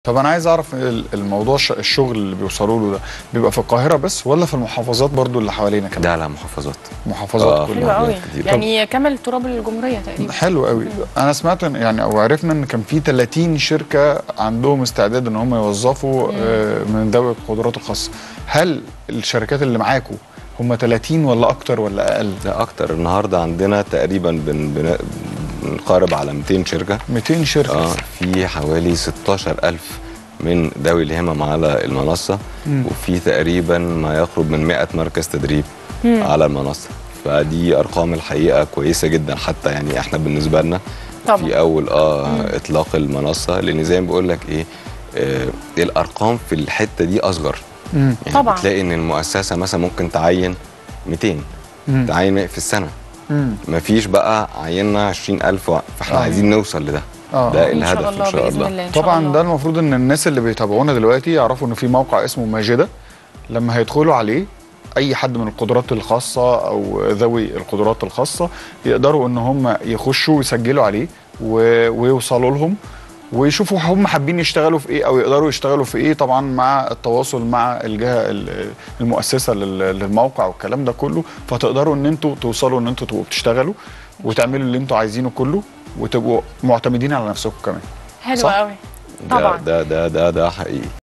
طب انا عايز اعرف ال- الموضوع ش- الشغل اللي بيوصلوا له ده بيبقى في القاهره بس ولا في المحافظات برضو اللي حوالينا كمان ده على محافظات محافظات آه. كلها حلو قوي كتير. يعني كامل تراب الجمهوريه تقريبا حلو قوي انا سمعت إن- يعني او عرفنا ان كان في 30 شركه عندهم استعداد ان هم يوظفوا آه، من ذوي القدرات الخاصه هل الشركات اللي معاكم هم 30 ولا اكتر ولا اقل لا اكتر النهارده عندنا تقريبا بن بن بنقارب على 200 شركه 200 شركه اه في حوالي 16000 من ذوي الهمم على المنصه مم. وفي تقريبا ما يقرب من 100 مركز تدريب على المنصه فدي ارقام الحقيقه كويسه جدا حتى يعني احنا بالنسبه لنا طبعا في اول اه اطلاق المنصه لان زي ما بقول لك ايه آه الارقام في الحته دي اصغر مم. يعني طبعاً. بتلاقي ان المؤسسه مثلا ممكن تعين 200 مم. تعين في السنه مم. مفيش بقى عيننا 20000 و- فاحنا آه. عايزين نوصل لده آه. ده ان الهدف شاء الله ان شاء باذن الله الله إن شاء طبعا الله. ده المفروض ان الناس اللي بيتابعونا دلوقتي يعرفوا ان في موقع اسمه ماجده لما هيدخلوا عليه اي حد من القدرات الخاصه او ذوي القدرات الخاصه يقدروا ان هم يخشوا ويسجلوا عليه و- ويوصلوا لهم ويشوفوا هم حابين يشتغلوا في ايه او يقدروا يشتغلوا في ايه طبعا مع التواصل مع الجهه ال- المؤسسه لل- للموقع والكلام ده كله فتقدروا ان انتوا توصلوا ان انتوا تبقوا بتشتغلوا وتعملوا اللي انتوا عايزينه كله وتبقوا معتمدين على نفسكم كمان حلو صح؟ قوي ده طبعا ده ده ده, ده حقيقي